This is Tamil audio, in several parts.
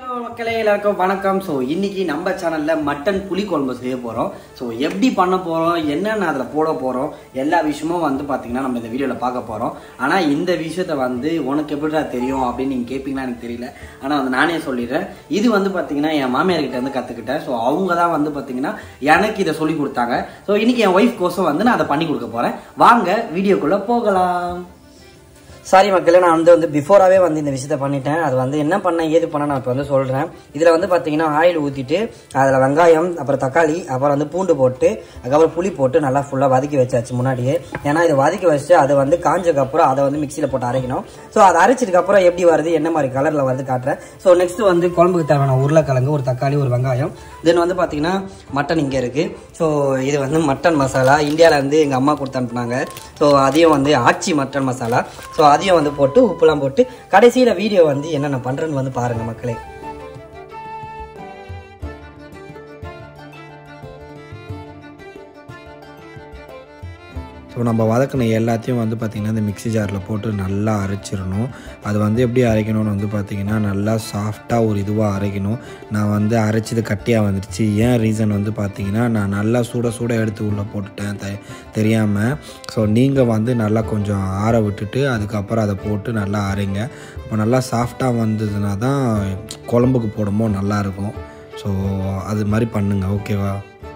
மக்களே எல்லாருக்கும் வணக்கம் ஸோ இன்னைக்கு நம்ம சேனல்ல மட்டன் புளி குழம்பு செய்ய போறோம் ஸோ எப்படி பண்ண போறோம் என்னென்ன அதில் போட போறோம் எல்லா விஷயமும் வந்து பாத்தீங்கன்னா நம்ம இந்த வீடியோல பார்க்க போறோம் ஆனா இந்த விஷயத்த வந்து உனக்கு எப்படிடா தெரியும் அப்படின்னு நீங்க கேட்பீங்கன்னா எனக்கு தெரியல ஆனா வந்து நானே சொல்லிடுறேன் இது வந்து பாத்தீங்கன்னா என் மாமியார் கிட்ட இருந்து கத்துக்கிட்டேன் ஸோ அவங்க தான் வந்து பாத்தீங்கன்னா எனக்கு இதை சொல்லி கொடுத்தாங்க ஸோ இன்னைக்கு என் ஒய்ஃப் கோசம் வந்து நான் அதை பண்ணி கொடுக்க போறேன் வாங்க வீடியோக்குள்ள போகலாம் சாரி மக்களே நான் வந்து வந்து பிஃபோராகவே வந்து இந்த விஷயத்த பண்ணிட்டேன் அது வந்து என்ன பண்ண ஏது பண்ண நான் இப்போ வந்து சொல்கிறேன் இதில் வந்து பார்த்தீங்கன்னா ஆயில் ஊற்றிட்டு அதில் வெங்காயம் அப்புறம் தக்காளி அப்புறம் வந்து பூண்டு போட்டு அதுக்கப்புறம் புளி போட்டு நல்லா ஃபுல்லாக வதக்கி வச்சாச்சு முன்னாடியே ஏன்னா இதை வதக்கி வச்சுட்டு அதை வந்து காஞ்சதுக்கப்புறம் அதை வந்து மிக்சியில் போட்டு அரைக்கணும் ஸோ அதை அரைச்சதுக்கப்புறம் எப்படி வருது என்ன மாதிரி கலரில் வருது காட்டுறேன் ஸோ நெக்ஸ்ட் வந்து குழம்புக்கு தேவையான உருளைக்கிழங்கு ஒரு தக்காளி ஒரு வெங்காயம் தென் வந்து பார்த்தீங்கன்னா மட்டன் இங்கே இருக்குது ஸோ இது வந்து மட்டன் மசாலா இந்தியாவிலேருந்து எங்கள் அம்மா கொடுத்து அனுப்புனாங்க ஸோ அதையும் வந்து ஆச்சி மட்டன் மசாலா ஸோ அதையும் வந்து போட்டு உப்புலாம் போட்டு கடைசியில் வீடியோ வந்து என்னென்ன பண்ணுறேன்னு வந்து பாருங்கள் மக்களே ஸோ நம்ம வதக்கின எல்லாத்தையும் வந்து பார்த்திங்கன்னா இந்த மிக்ஸி ஜாரில் போட்டு நல்லா அரைச்சிடணும் அது வந்து எப்படி அரைக்கணும்னு வந்து பார்த்திங்கன்னா நல்லா சாஃப்டாக ஒரு இதுவாக அரைக்கணும் நான் வந்து அரைச்சது கட்டியாக வந்துடுச்சு ஏன் ரீசன் வந்து பார்த்திங்கன்னா நான் நல்லா சுட சுட எடுத்து உள்ளே போட்டுட்டேன் தெ தெரியாமல் ஸோ நீங்கள் வந்து நல்லா கொஞ்சம் ஆற விட்டுட்டு அதுக்கப்புறம் அதை போட்டு நல்லா அரைங்க அப்போ நல்லா சாஃப்டாக வந்ததுன்னா தான் குழம்புக்கு போடும்போது நல்லாயிருக்கும் ஸோ அது மாதிரி பண்ணுங்கள் ஓகேவா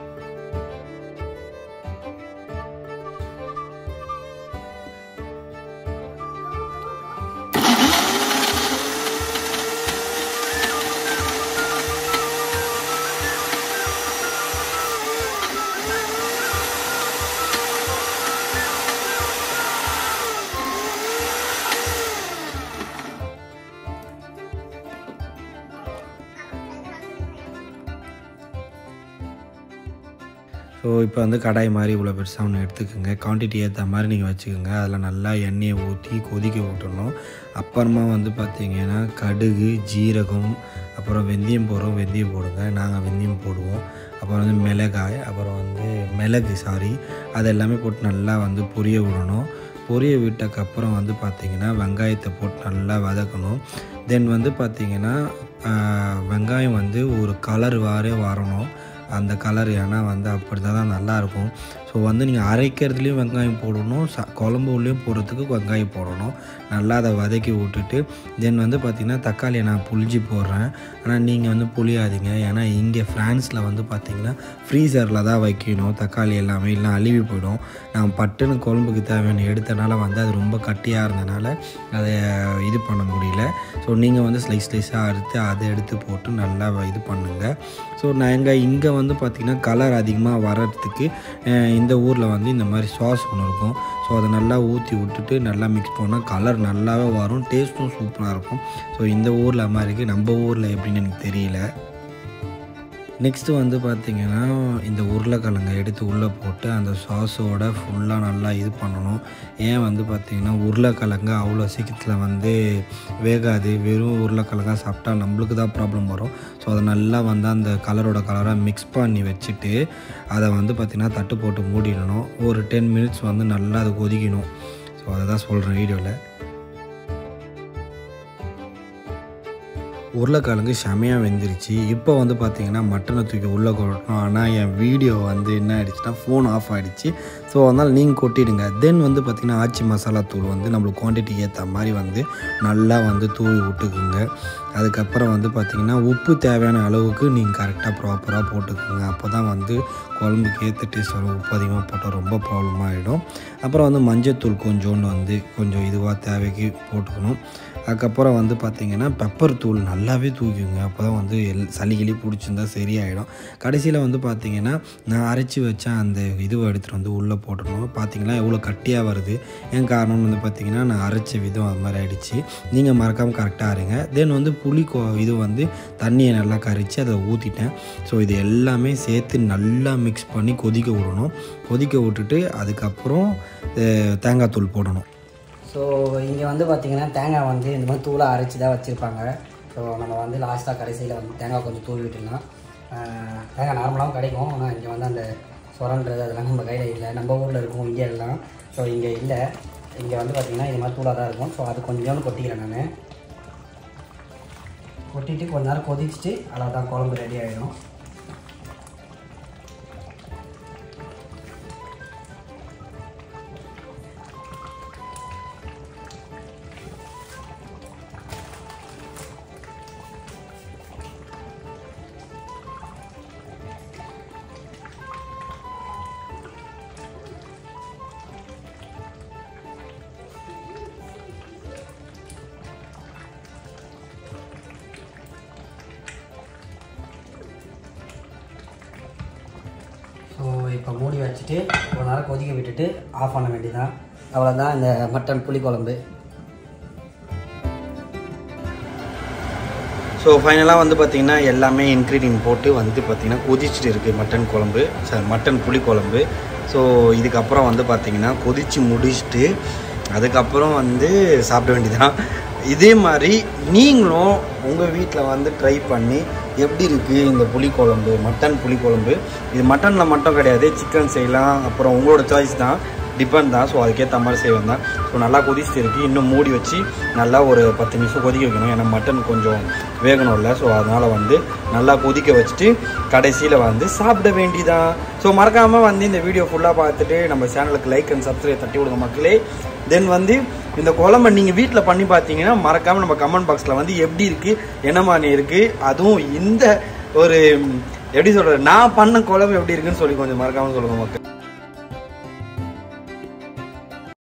ஸோ இப்போ வந்து கடாய் மாதிரி இவ்வளோ பெருசாக ஒன்று எடுத்துக்கோங்க குவான்டிட்டி ஏற்ற மாதிரி நீங்கள் வச்சுக்கோங்க அதில் நல்லா எண்ணெயை ஊற்றி கொதிக்க விட்டுறணும் அப்புறமா வந்து பார்த்தீங்கன்னா கடுகு ஜீரகம் அப்புறம் வெந்தயம் போடுறோம் வெந்தயம் போடுங்க நாங்கள் வெந்தயம் போடுவோம் அப்புறம் வந்து மிளகாய் அப்புறம் வந்து மிளகு சாரி அது எல்லாமே போட்டு நல்லா வந்து பொரிய விடணும் பொரிய விட்டக்கப்புறம் வந்து பார்த்திங்கன்னா வெங்காயத்தை போட்டு நல்லா வதக்கணும் தென் வந்து பார்த்திங்கன்னா வெங்காயம் வந்து ஒரு கலர் வாரே வரணும் அந்த கலர் ஏன்னா வந்து அப்படி தான் நல்லாயிருக்கும் ஸோ வந்து நீங்கள் அரைக்கிறதுலேயும் வெங்காயம் போடணும் ச குழம்பு உள்ளேயும் போடுறதுக்கு வெங்காயம் போடணும் நல்லா அதை வதக்கி விட்டுட்டு தென் வந்து பார்த்திங்கன்னா தக்காளியை நான் புளிஞ்சி போடுறேன் ஆனால் நீங்கள் வந்து புளியாதீங்க ஏன்னா இங்கே ஃப்ரான்ஸில் வந்து பார்த்திங்கன்னா ஃப்ரீசரில் தான் வைக்கணும் தக்காளி எல்லாமே இல்லை அழுவி போயிடும் நான் பட்டுன்னு குழம்புக்கு தேவையான எடுத்தனால வந்து அது ரொம்ப கட்டியாக இருந்தனால அதை இது பண்ண முடியல ஸோ நீங்கள் வந்து ஸ்லைஸ் ஸ்லைஸாக அறுத்து அதை எடுத்து போட்டு நல்லா இது பண்ணுங்கள் ஸோ நாங்கள் இங்கே வந்து பார்த்திங்கன்னா கலர் அதிகமாக வர்றதுக்கு இந்த ஊரில் வந்து இந்த மாதிரி சாஸ் ஒன்று இருக்கும் ஸோ அதை நல்லா ஊற்றி விட்டுட்டு நல்லா மிக்ஸ் பண்ணால் கலர் நல்லாவே வரும் டேஸ்ட்டும் சூப்பராக இருக்கும் ஸோ இந்த ஊரில் மாதிரி நம்ம ஊரில் எப்படின்னு எனக்கு தெரியல நெக்ஸ்ட்டு வந்து பார்த்திங்கன்னா இந்த உருளைக்கிழங்கை எடுத்து உள்ளே போட்டு அந்த சாஸோட ஃபுல்லாக நல்லா இது பண்ணணும் ஏன் வந்து பார்த்திங்கன்னா உருளைக்கிழங்கு அவ்வளோ சீக்கிரத்தில் வந்து வேகாது வெறும் உருளைக்கிழங்கா சாப்பிட்டா நம்மளுக்கு தான் ப்ராப்ளம் வரும் ஸோ அதை நல்லா வந்து அந்த கலரோட கலராக மிக்ஸ் பண்ணி வச்சுட்டு அதை வந்து பார்த்திங்கன்னா தட்டு போட்டு மூடிடணும் ஒரு டென் மினிட்ஸ் வந்து நல்லா அது கொதிக்கணும் ஸோ அதை தான் சொல்கிறேன் வீடியோவில் உருளைக்கிழங்கு செமையாக வெந்துருச்சு இப்போ வந்து பார்த்தீங்கன்னா மட்டனை தூக்கி உள்ளே கொட்டணும் ஆனால் என் வீடியோ வந்து என்ன ஆகிடுச்சுன்னா ஃபோன் ஆஃப் ஆகிடுச்சு ஸோ அதனால் நீங்கள் கொட்டிடுங்க தென் வந்து பார்த்திங்கன்னா ஆச்சி மசாலா தூள் வந்து நம்மளுக்கு குவான்டிட்டி ஏற்ற மாதிரி வந்து நல்லா வந்து தூவி விட்டுக்குங்க அதுக்கப்புறம் வந்து பார்த்திங்கன்னா உப்பு தேவையான அளவுக்கு நீங்கள் கரெக்டாக ப்ராப்பராக போட்டுக்கோங்க அப்போ தான் வந்து குழம்புக்கு ஏற்ற டேஸ்ட் வரும் உப்பு அதிகமாக போட்டால் ரொம்ப ப்ராப்ளம் ஆகிடும் அப்புறம் வந்து மஞ்சத்தூள் கொஞ்சோண்டு வந்து கொஞ்சம் இதுவாக தேவைக்கு போட்டுக்கணும் அதுக்கப்புறம் வந்து பார்த்திங்கன்னா பெப்பர் தூள் நல்லாவே தூக்கிங்க அப்போ தான் வந்து எல் சளி கிளி பிடிச்சிருந்தா சரியாயிடும் கடைசியில் வந்து பார்த்திங்கன்னா நான் அரைச்சி வச்ச அந்த இதுவை எடுத்துகிட்டு வந்து உள்ளே போட்டணும் பார்த்திங்கன்னா எவ்வளோ கட்டியாக வருது ஏன் காரணம்னு வந்து பார்த்திங்கன்னா நான் அரைச்ச விதம் அது மாதிரி ஆகிடுச்சு நீங்கள் மறக்காமல் கரெக்டாக இருங்க தென் வந்து புளி கோ இது வந்து தண்ணியை நல்லா கரைச்சி அதை ஊற்றிட்டேன் ஸோ இது எல்லாமே சேர்த்து நல்லா மிக்ஸ் பண்ணி கொதிக்க விடணும் கொதிக்க விட்டுட்டு அதுக்கப்புறம் தேங்காய் தூள் போடணும் ஸோ இங்கே வந்து பார்த்தீங்கன்னா தேங்காய் வந்து இந்த மாதிரி தூளாக அரைச்சி தான் வச்சுருப்பாங்க ஸோ நம்ம வந்து லாஸ்ட்டாக கடைசியில் வந்து தேங்காய் கொஞ்சம் தூவி விட்டுலாம் தேங்காய் நார்மலாகவும் கிடைக்கும் ஆனால் இங்கே வந்து அந்த சொரன்றது அதெல்லாம் நம்ம கையில் இல்லை நம்ம ஊரில் இருக்கும் இந்தியாவிலாம் ஸோ இங்கே இல்லை இங்கே வந்து பார்த்திங்கன்னா இது மாதிரி தூளாக தான் இருக்கும் ஸோ அது கொஞ்சோண்டு கொட்டிக்கிறேன் நான் கொட்டிட்டு கொஞ்ச நேரம் கொதிச்சுட்டு அவ்வளோதான் குழம்பு ரெடி ஆகிடும் ஸோ இப்போ மூடி வச்சுட்டு ஒரு நேரம் கொதிக்க விட்டுட்டு ஆஃப் பண்ண வேண்டியதான் அவ்வளோதான் இந்த மட்டன் புளிக்குழம்பு ஸோ ஃபைனலாக வந்து பார்த்திங்கன்னா எல்லாமே இன்க்ரீடியன்ட் போட்டு வந்து பார்த்திங்கன்னா கொதிச்சுட்டு இருக்குது மட்டன் குழம்பு சாரி மட்டன் புளி குழம்பு ஸோ இதுக்கப்புறம் வந்து பார்த்திங்கன்னா கொதித்து முடிச்சுட்டு அதுக்கப்புறம் வந்து சாப்பிட வேண்டியதான் இதே மாதிரி நீங்களும் உங்கள் வீட்டில் வந்து ட்ரை பண்ணி எப்படி இருக்குது இந்த புளிக்குழம்பு மட்டன் புளிக்குழம்பு இது மட்டனில் மட்டும் கிடையாது சிக்கன் செய்யலாம் அப்புறம் உங்களோட சாய்ஸ் தான் டிபெண்ட் தான் ஸோ அதுக்கேற்ற மாதிரி செய்வேன் தான் ஸோ நல்லா கொதிச்சுட்டு இருக்குது இன்னும் மூடி வச்சு நல்லா ஒரு பத்து நிமிஷம் கொதிக்க வைக்கணும் ஏன்னா மட்டன் கொஞ்சம் வேகணும்ல ஸோ அதனால் வந்து நல்லா கொதிக்க வச்சுட்டு கடைசியில் வந்து சாப்பிட வேண்டியதான் ஸோ மறக்காமல் வந்து இந்த வீடியோ ஃபுல்லாக பார்த்துட்டு நம்ம சேனலுக்கு லைக் அண்ட் சப்ஸ்கிரைப் தட்டி விடுங்க மக்களே தென் வந்து இந்த குழம்பை நீங்கள் வீட்டில் பண்ணி பார்த்தீங்கன்னா மறக்காமல் நம்ம கமெண்ட் பாக்ஸில் வந்து எப்படி இருக்குது என்ன மாதிரி இருக்குது அதுவும் இந்த ஒரு எப்படி சொல்கிறது நான் பண்ண குழம்பு எப்படி இருக்குன்னு சொல்லி கொஞ்சம் மறக்காமல் சொல்லுங்கள் மக்கள்